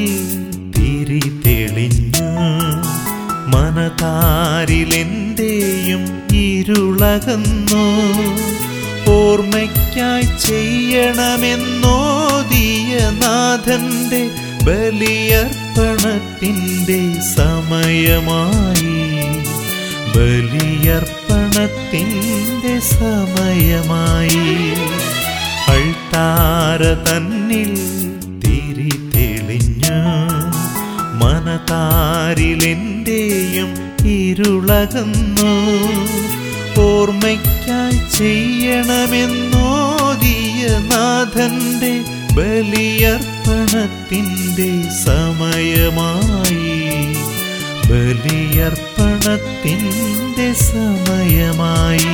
തിരി തെളിഞ്ഞു മനതാരിലെന്റെയും ഇരുളകന്നു ഓർമ്മയ്ക്കായി ചെയ്യണമെന്നോദിയ നാഥന്റെ ബലിയർപ്പണത്തിൻ്റെ സമയമായി ബലിയർപ്പണത്തിൻ്റെ സമയമായി അൾത്താര തന്നിൽ തിരി തെളിഞ്ഞു മനതാരിലെന്റെയും ഇരുളകന്നു ഓർമ്മയ്ക്കായി ചെയ്യണമെന്നോദിയ നാഥന്റെ ബലിയർപ്പണത്തിൻ്റെ സമയമായി ബലിയർപ്പണത്തിൻ്റെ സമയമായി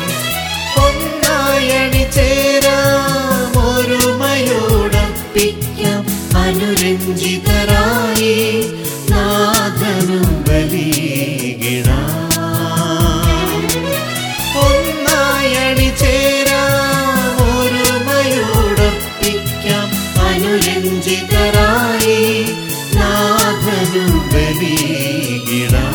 ഒന്നായണി ചേരാം ഒരുമയോടപ്പിക്കാം അനുരഞ്ജിതരായി നാഥനും ബലികിടാം ഒന്നായണി ചേരാം ഒരുമയോടപ്പിക്കാം അനുരഞ്ജിതരായി നാഥനും ബലികിടാം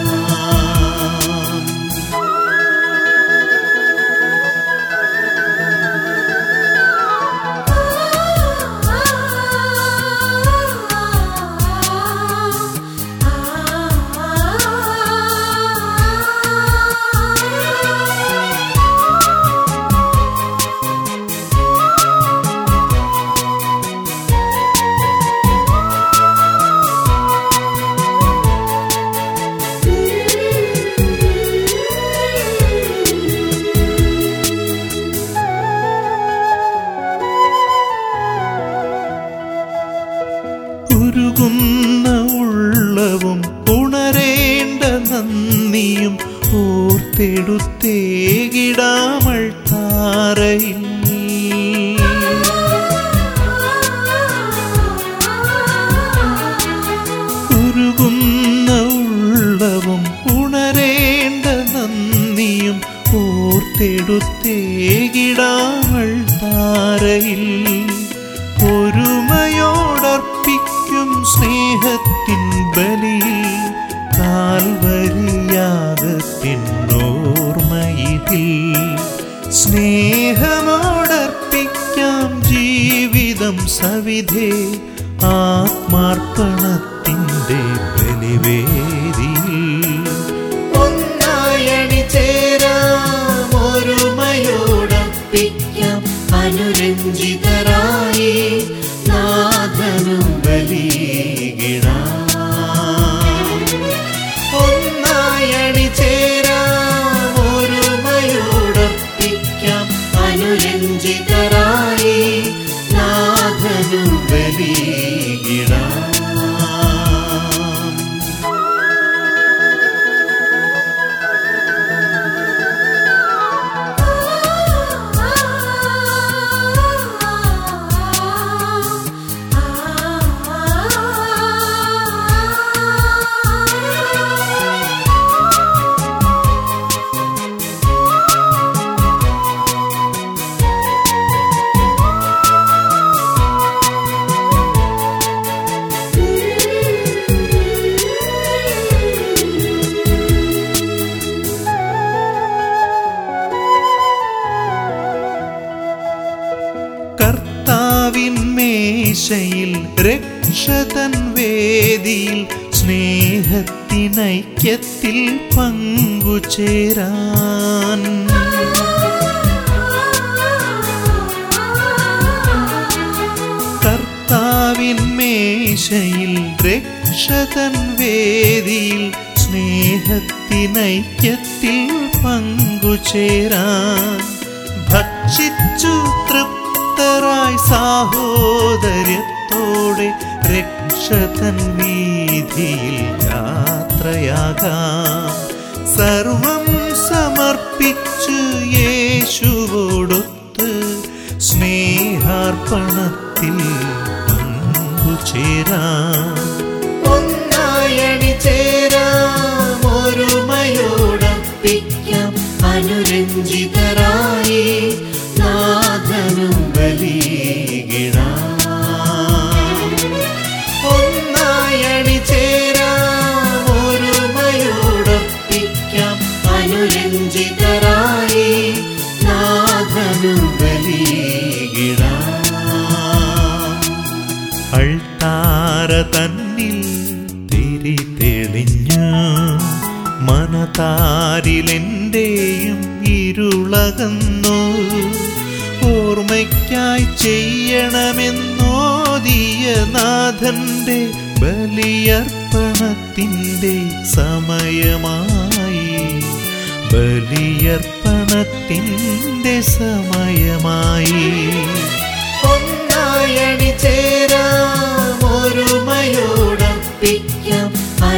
ഉരുകുന്ന ഉള്ളവും ഉണരേണ്ട നന്ദിയും ഓർത്തെടുത്തേകിടാമൾ താരയിൽ ഉരുകുന്ന ഉള്ളവും ഉണരേണ്ട നന്ദിയും ഓർത്തെടുത്തേകിടാമൾ താരയിൽ ഒരുമയോടർപ്പിക്കും സ്നേഹത്തിൻ ബലി കാൽവരിയാകത്തിനോർമ്മയിതിൽ സ്നേഹമോടർപ്പിക്കാം ജീവിതം സവിധേ ആത്മാർപ്പണത്തിൻ്റെ ബലിവേദിയിൽ ഒന്നായണി ചേരാം ഒരുമയോടപ്പിക്കാം അനുരഞ്ജിതരായി നാഥനും ബലികിടാം ഒന്നായണി ചേരാം ഒരുമയോടപ്പിക്കാം അനുരഞ്ജിതരായി നാഥനും ബലികിടാം കർത്താവിൻ മേശയിൽ രക്ഷതൻ വേദിയിൽ സ്നേഹത്തിനൈക്യത്തിൽ പങ്കുചേരാൻ കർത്താവിൻ മേശയിൽ രക്ഷതൻ വേദിയിൽ സ്നേഹത്തിനൈക്യത്തിൽ പങ്കുചേരാൻ ഭക്ഷിച്ചു തൃപ്തരായി സാഹോദര്യത്തോടെ രക്ഷതൻ വീതിയിൽ യാത്രയാകാം സർവം സമർപ്പിച്ചു യേശുവോടൊത്ത് സ്നേഹാർപ്പണത്തിൽ പങ്കുചേരാം ഒന്നായണി ചേരാം ഒരുമയോടപ്പിക്കാം അനുരഞ്ജിതരായി നാഥനും ബലികിടാം തന്നിൽ തിരി തെളിഞ്ഞു മനതാരിലെൻ്റെയും ഇരുളകന്നു ഓർമ്മയ്ക്കായി ചെയ്യണമെന്നോദിയ നാഥന്റെ ബലിയർപ്പണത്തിൻ്റെ സമയമായി ബലിയർപ്പണത്തിൻ്റെ സമയമായി ഒന്നായണി ചേരാം ഒരുമയോടപ്പിക്കാം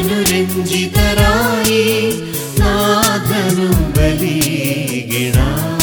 അനുരഞ്ജിതരായി നാഥനും ബലികിടാം